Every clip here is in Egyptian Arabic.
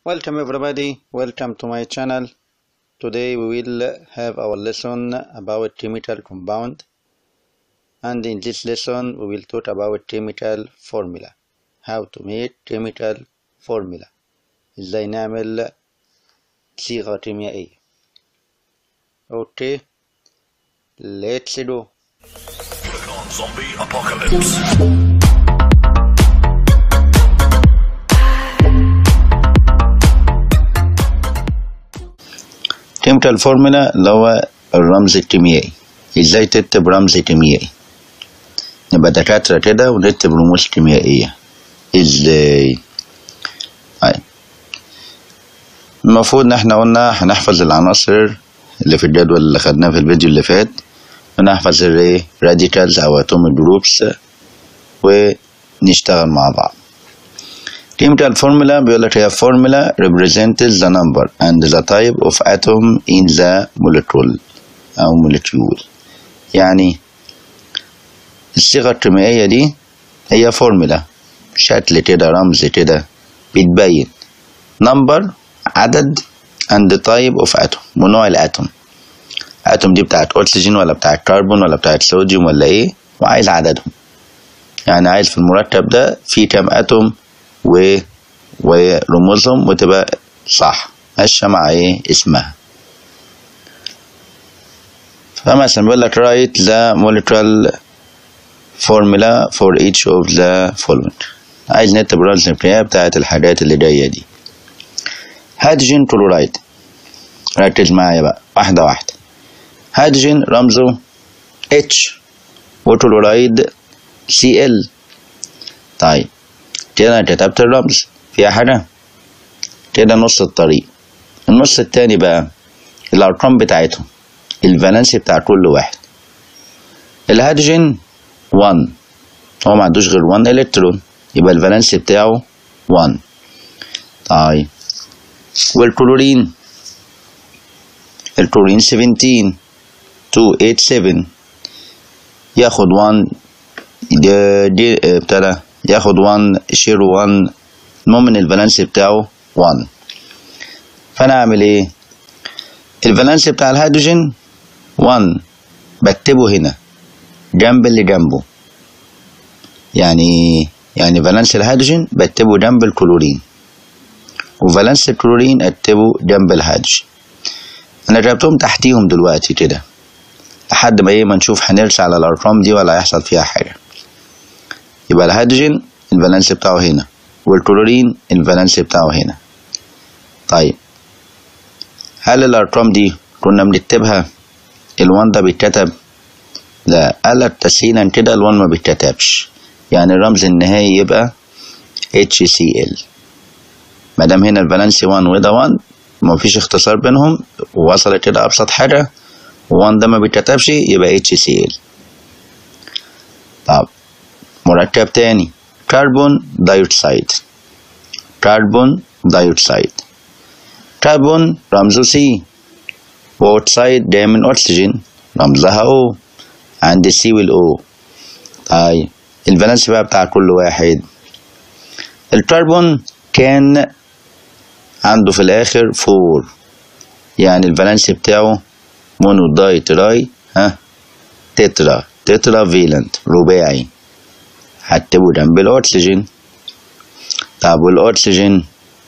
Welcome everybody, welcome to my channel. Today we will have our lesson about trimetal compound and in this lesson we will talk about trimetal formula how to make trimetal formula ازاي نعمل صيغة كيميائية اوكي let's do Zombie apocalypse. trimetal formula اللي هو الرمز الكيميائي ازاي تكتب رمز كيميائي نبقى دكاترة كده ونكتب رموز كيميائية ازاي طيب المفروض ان احنا قلنا هنحفظ العناصر اللي في الجدول اللي خدناه في الفيديو اللي فات ونحفظ الايه radicals او atomic groups ونشتغل مع بعض chemical formula بيقول لك هي formula represents the number and the type of atom in the molecule أو molecule يعني الصيغة الكيميائية دي هي فورمولا شكل كده رمز كده بتبين number عدد and the type of atom ونوع الاتوم اتوم دي بتاعت اكسجين ولا بتاعت كربون ولا بتاعت صوديوم ولا ايه وعايز عددهم يعني عايز في المركب ده في كام اتوم و ورموزهم وتبقى صح ماشية مع ايه اسمها فمثلا بيقول لك write the molecular formula for each of the following عايز نكتب الرمز الكيميائي بتاعت الحاجات اللي جاية دي هيدروجين كلورايد ركز معايا بقى واحدة واحدة هيدروجين رمزه H وكلورايد Cl طيب كده انا كتبت الرمز فيها حاجة كده نص الطريق النص التاني بقى الأرقام بتاعتهم الفالنسي بتاع كل واحد الهيدروجين 1 هو ما عندوش غير 1 الكترون يبقى الفالنسي بتاعه 1 طيب والكلورين الكلورين 17 287 ياخد 1 دي, دي ابتدى ياخد 1 شير 1 المهم ان الفالنسي بتاعه 1 فانا اعمل ايه الفالنسي بتاع الهيدروجين 1 بكتبه هنا جنب اللي جنبه يعني يعني فالنسي الهيدروجين بكتبه جنب الكلورين وفالنسي الكلورين اكتبه جنب الهيدروجين انا جبتهم تحتيهم دلوقتي كده لحد ما ايه ما نشوف هنرسى على الارقام دي ولا هيحصل فيها حاجه يبقى الهيدروجين الفالنسي بتاعه هنا والكلورين الفالنسي بتاعه هنا طيب هل الارقام دي كنا بنكتبها الوان ده بيتكتب لا قالك تسهيلا كده الوان ما بيتكتبش يعني الرمز النهائي يبقى HCl ما دام هنا الفالنسي 1 وده 1 ما فيش اختصار بينهم ووصلت كده ابسط حاجه 1 ده ما بيتكتبش يبقى HCl طب مركب تاني كربون دايوكسيد كربون دايوكسيد كربون رمزه سي واوكسيد جاي من اكسجين رمزها او عند السي والاو طيب الفالنسي بقى بتاع كل واحد الكربون كان عنده في الاخر فور يعني الفالنسي بتاعه مونو داي تراي ها تترا تترا فيلنت رباعي هكتبه جنب الاكسجين طب والاكسجين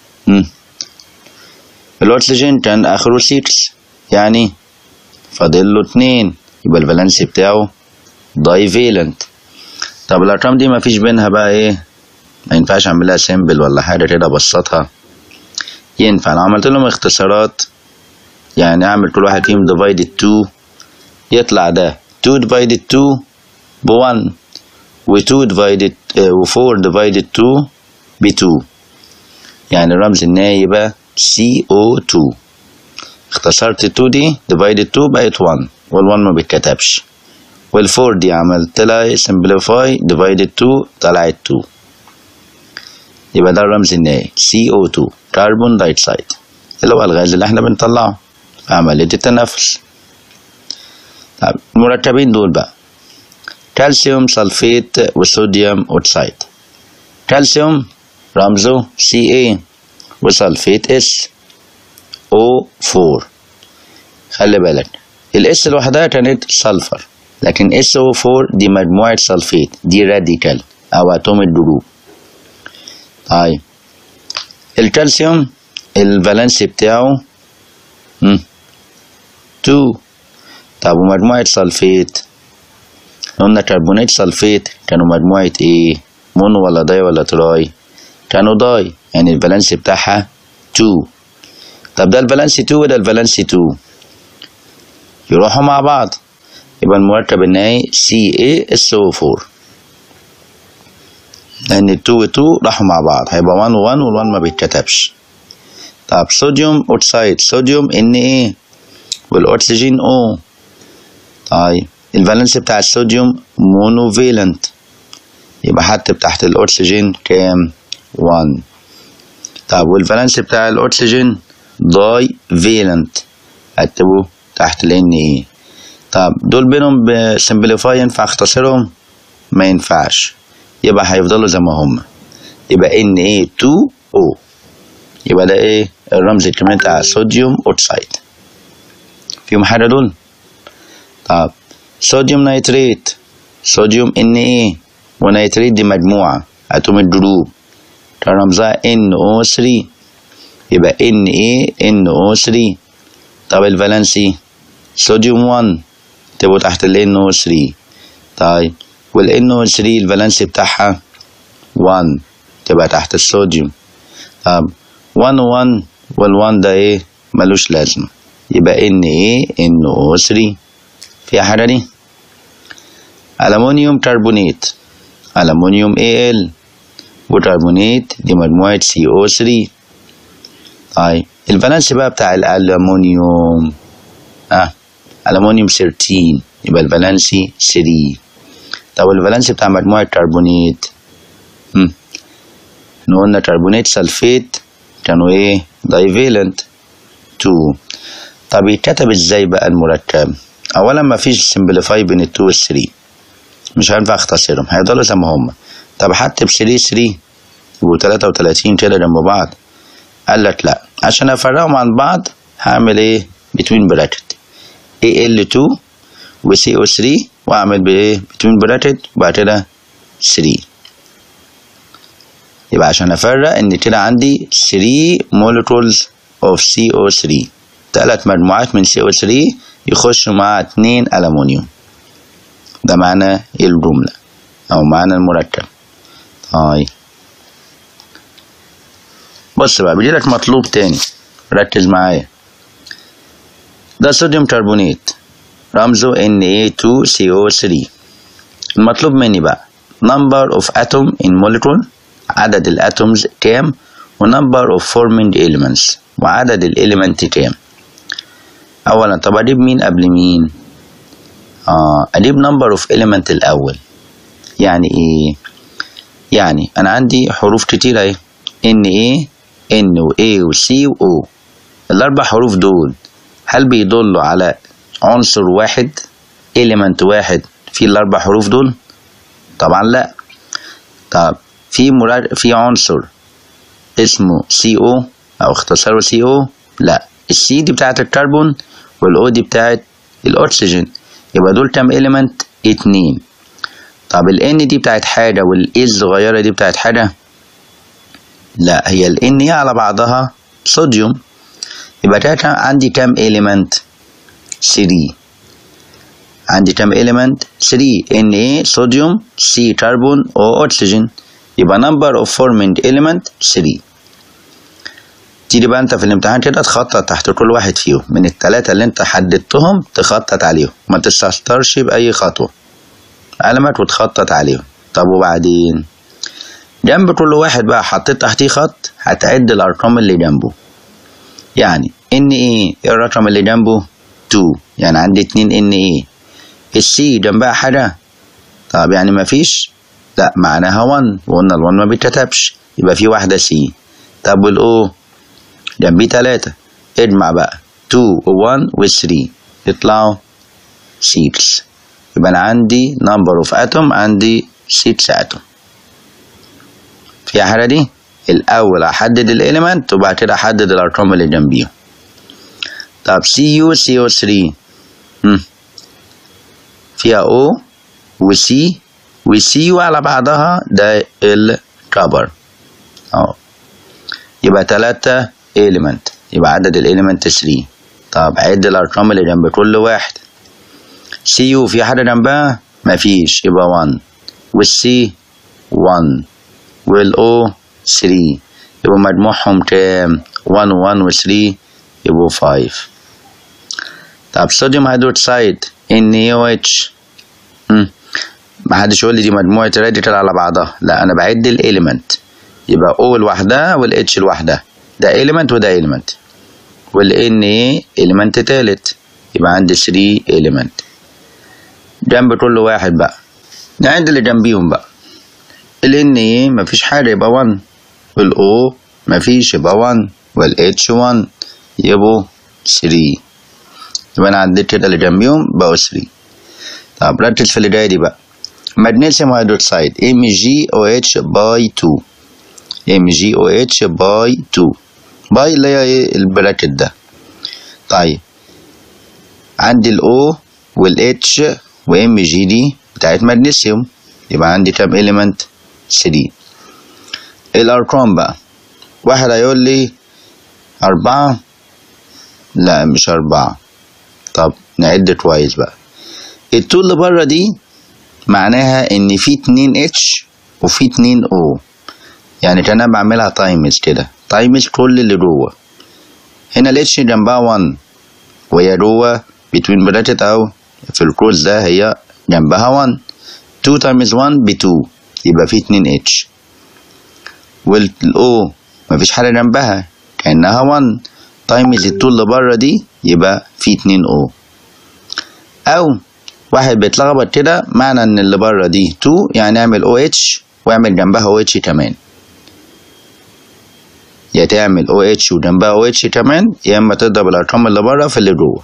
الاكسجين كان اخره 6 يعني فاضل له اتنين يبقى الفالنسي بتاعه داي فيلنت طب الارقام دي مفيش بينها بقى ايه ما ينفعش اعملها سيمبل ولا حاجه كده ابسطها ينفع لو عملت لهم اختصارات يعني اعمل كل واحد فيهم divided 2 يطلع ده 2 divided 2 ب 1 و 2 divided و 4 divided 2 ب 2 يعني الرمز النهائي يبقى CO2 اختصرت 2 دي divided 2 بقت 1 وال1 ما بيتكتبش وال4 دي عملت لها simplify divided 2 طلعت 2 يبقى ده الرمز النهائي CO2 كربون دايوكسيد اللي هو الغاز اللي احنا بنطلعه في عملية التنفس طب المركبين دول بقى كالسيوم سلفيت وصوديوم أوكسيد كالسيوم رمزه Ca وسلفيت اس او 4 خلي بالك الاس لوحدها كانت سلفر لكن اس او 4 دي مجموعة سلفيت دي راديكال او اتوم الجروب طيب الكالسيوم الفالنسي بتاعه 2 طب ومجموعة سلفيت قلنا كربونات سلفيت كانوا مجموعة ايه مونو ولا داي ولا تراي كانوا داي يعني الفالنسي بتاعها 2 طب ده الفالنسي 2 وده الفالنسي 2 يروحوا مع بعض يبقى المركب النهائي CaSO4 لأن ال 2 و 2 راحوا مع بعض هيبقى 1 و 1 وال 1 ما بيتكتبش طب صوديوم أوكسايد صوديوم Na والأكسجين O طيب الفالنس بتاع الصوديوم مونوفيلنت يبقى هكتب تحت الأكسجين كام 1 طب والفالنس بتاع الأكسجين داي فيلنت هكتبه تحت ال Na طب دول بينهم بسمبليفاي ينفع اختصرهم ما ينفعش يبقى هيفضلوا زي ما هم يبقى Na2O يبقى ده ايه الرمز الكيميائي بتاع صوديوم اوكسايد فيهم حاجة دول طب صوديوم نيتريت صوديوم Na ونيتريت دي مجموعة اتوم الجروب كان رمزها NO3 يبقى NaNO3 طب الفالنسي صوديوم 1 تبقوا تحت ال NO3 طيب وال NO3 الفالنسي بتاعها 1 تبقى تحت الصوديوم طب 1 1 وال 1 ده ايه ملوش لازمة يبقى NaNO3 فيها حاجة دي ألمونيوم كربونات ألمونيوم Al وكربونات دي مجموعة CO3 طيب الفالنسي بقى بتاع الألمونيوم اه ألمونيوم 13 يبقى الفالنسي 3 طب الفالنسي بتاع مجموعة كربونات هم احنا قلنا كربونات سلفيت كانوا ايه دايفيلنت 2 طب يتكتب ازاي بقى المركب اولا ما فيش سمبليفاي بين ال 2 وال 3 مش هينفع اختصرهم هيفضلوا زي ما هم طب هكتب 3 3 يبقوا 33 كده جنب بعض قال لك لا عشان افرقهم عن بعض هعمل ايه بتوين براكت AL2 و CO3 واعمل بايه بتوين براكت وبعد كده 3 يبقى عشان افرق ان كده عندي 3 molecules of CO3 ثلاث مجموعات من CO3 يخشوا مع اتنين ألمونيوم ده معنى الجملة أو معنى المركب طيب بص بقى بيجيلك مطلوب تاني ركز معايا ده صوديوم كربونات رمزه Na2CO3 المطلوب مني بقى number of atom in molecule عدد الاتومز كام و number of forming elements وعدد الاليمنت كام اولا طب اجيب مين قبل مين اه اجيب number of element الاول يعني ايه يعني انا عندي حروف كتير اهي ان ايه ان و A و C و O الاربع حروف دول هل بيدلوا على عنصر واحد element واحد في الاربع حروف دول طبعا لا طب في مراد في عنصر اسمه CO او اختصاره CO لا السي دي بتاعت الكربون والاو دي بتاعت الاكسجين يبقى دول كام element اتنين طب ال N دي بتاعت حاجة وال A الصغيرة دي بتاعت حاجة لا هي ال N هي على بعضها صوديوم يبقى كده عندي كام element 3 عندي كام element 3 Na صوديوم C كربون O أكسجين يبقى number of forming element 3 تيجي بقى انت في الامتحان كده تخطط تحت كل واحد فيهم من التلاتة اللي انت حددتهم تخطط عليهم ما تستهترش بأي خطوة علمك وتخطط عليهم طب وبعدين جنب كل واحد بقى حطيت تحتيه خط هتعد الأرقام اللي جنبه يعني ان ايه الرقم اللي جنبه 2 يعني عندي 2 ان ايه السي جنبها حاجة طب يعني مفيش لا معناها 1 وقلنا ال 1 ما بيتكتبش يبقى في واحدة سي طب والاو جنبيه تلاتة اجمع بقى 2 و 1 و 3 يطلعوا 6 يبقى انا عندي number of atom عندي 6 atom فيها حاجة دي الاول احدد الاليمنت وبعد كده احدد الارقام اللي جنبيهم طب سي يو سي او 3 فيها او وسي وسي يو على بعضها ده الكبر اهو يبقى تلاتة element يبقى عدد الاليمنت 3 طب عد الارقام اللي جنب كل واحد سي يو في حاجة جنبها مفيش يبقى 1 والسي 1 والاو 3 يبقى مجموعهم كام 1 1 و 3 يبقوا 5 طب صوديوم هيدروكسيد ان اي او اتش ما حدش يقول لي دي مجموعة راديكال على بعضها لا انا بعد الاليمنت يبقى او لوحدها والاتش لوحدها ده element وده element والان ايه element تالت يبقى عندي 3 element جنب كل واحد بقى نعد اللي جنبيهم بقى ال ايه مفيش حاجة يبقى 1 والاو مفيش يبقى 1 والاتش 1 يبقوا 3 يبقى انا عديت كده اللي جنبيهم بقوا 3 طب ركز في اللي جاي دي بقى مغنيسيوم هيدروكسيد ام جي او اتش باي 2 ام جي او اتش باي 2 باي اللي هي ايه البراكت ده طيب عندي الاو والاتش وام جي دي بتاعت مغنيسيوم يبقى عندي كام اليمنت 3 الارقام بقى واحد هيقول لي أربعة لا مش أربعة طب نعد كويس بقى التول اللي بره دي معناها ان في اتنين اتش وفي اتنين او يعني كان انا بعملها تايمز كده تايمز كل اللي جوه هنا الاتش جنبها 1 وهي جوه بتوين براكت او في الكروز ده هي جنبها 1 2 تايمز 1 ب 2 يبقى في 2 اتش والاو مفيش حاجه جنبها كانها 1 تايمز التول اللي بره دي يبقى في 2 او او واحد بيتلخبط كده معنى ان اللي بره دي 2 يعني اعمل او اتش واعمل جنبها او اتش كمان يا تعمل او اتش وجنبها او اتش كمان يا اما تضرب الارقام اللي بره في اللي جوه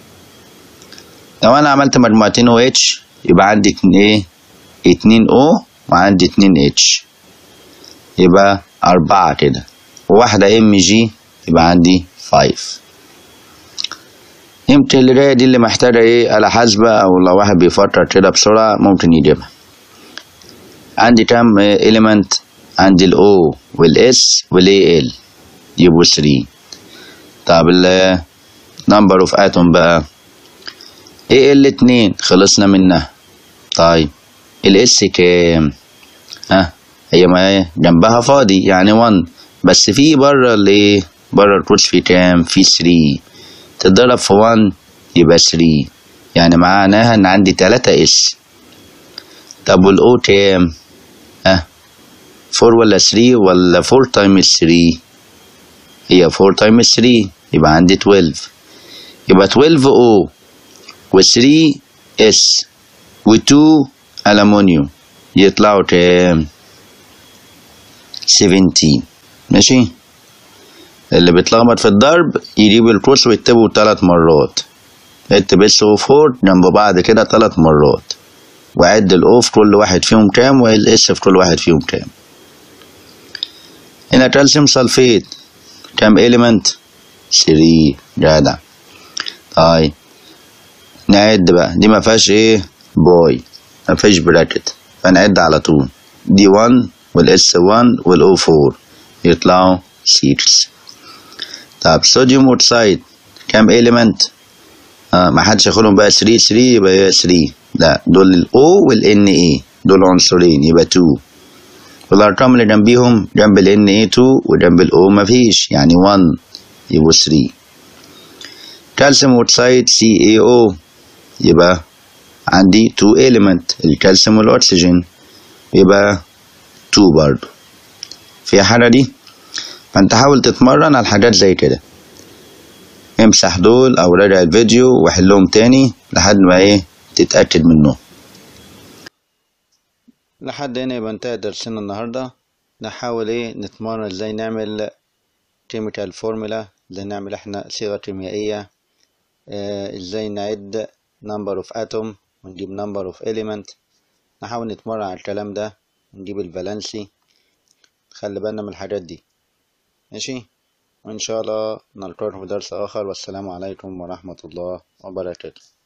لو انا عملت مجموعتين او اتش يبقى عندي اتنين ايه اتنين او وعندي اتنين اتش يبقى اربعة كده وواحدة ام جي يبقى عندي فايف يمكن اللي جاية دي اللي محتاجة ايه آلة حاسبة او لو واحد بيفكر كده بسرعة ممكن يجيبها عندي كام element عندي ال O وال S وال AL يبقوا 3 طب ال number of atom بقى AL 2 خلصنا منها طيب ال S كام ها هي ما هي جنبها فاضي يعني 1 بس في بره اللي بره الكورس في كام في 3 تضرب في 1 يبقى 3 يعني معناها ان عندي 3 اس طب والاو كام ها 4 ولا 3 ولا 4 تايمز 3 هي 4 تايمز 3 يبقى عندي 12 يبقى 12 او و3 اس و2 ألمونيوم يطلعوا كام 17 ماشي اللي بيتلخبط في الضرب يجيب الكورس ويكتبه ثلاث مرات اكتب اس او 4 جنب بعض كده ثلاث مرات وعد الاو في كل واحد فيهم كام والاس في كل واحد فيهم كام هنا كالسيوم سلفيت كام اليمنت 3 جدع طيب نعد بقى دي ما فيهاش ايه باي ما فيهاش براكت فنعد على طول دي 1 والاس 1 والاو 4 يطلعوا 6 طب صوديوم اوكسايد كام اليمنت آه ما حدش ياخدهم بقى 3 3 يبقى هي 3 لا دول الاو والان اي دول عنصرين يبقى 2 والارقام اللي جنبيهم جنب الان اي 2 وجنب الاو مفيش يعني 1 يبقوا 3 كالسيوم اوكسايد سي اي او يبقى عندي 2 element الكالسيوم والاكسجين يبقى 2 برضو في حاجة دي فانت حاول تتمرن على حاجات زي كده امسح دول او راجع الفيديو وحلهم تاني لحد ما ايه تتأكد منه لحد هنا يبقى انتهى درسنا النهاردة نحاول ايه نتمرن ازاي نعمل كيميكال فورمولا ازاي نعمل احنا صيغة كيميائية اه ازاي نعد number of atom ونجيب number of element نحاول نتمرن على الكلام ده نجيب الفالنسي خلي بالنا من الحاجات دي ماشي وإن شاء الله نلقاكم في درس آخر والسلام عليكم ورحمة الله وبركاته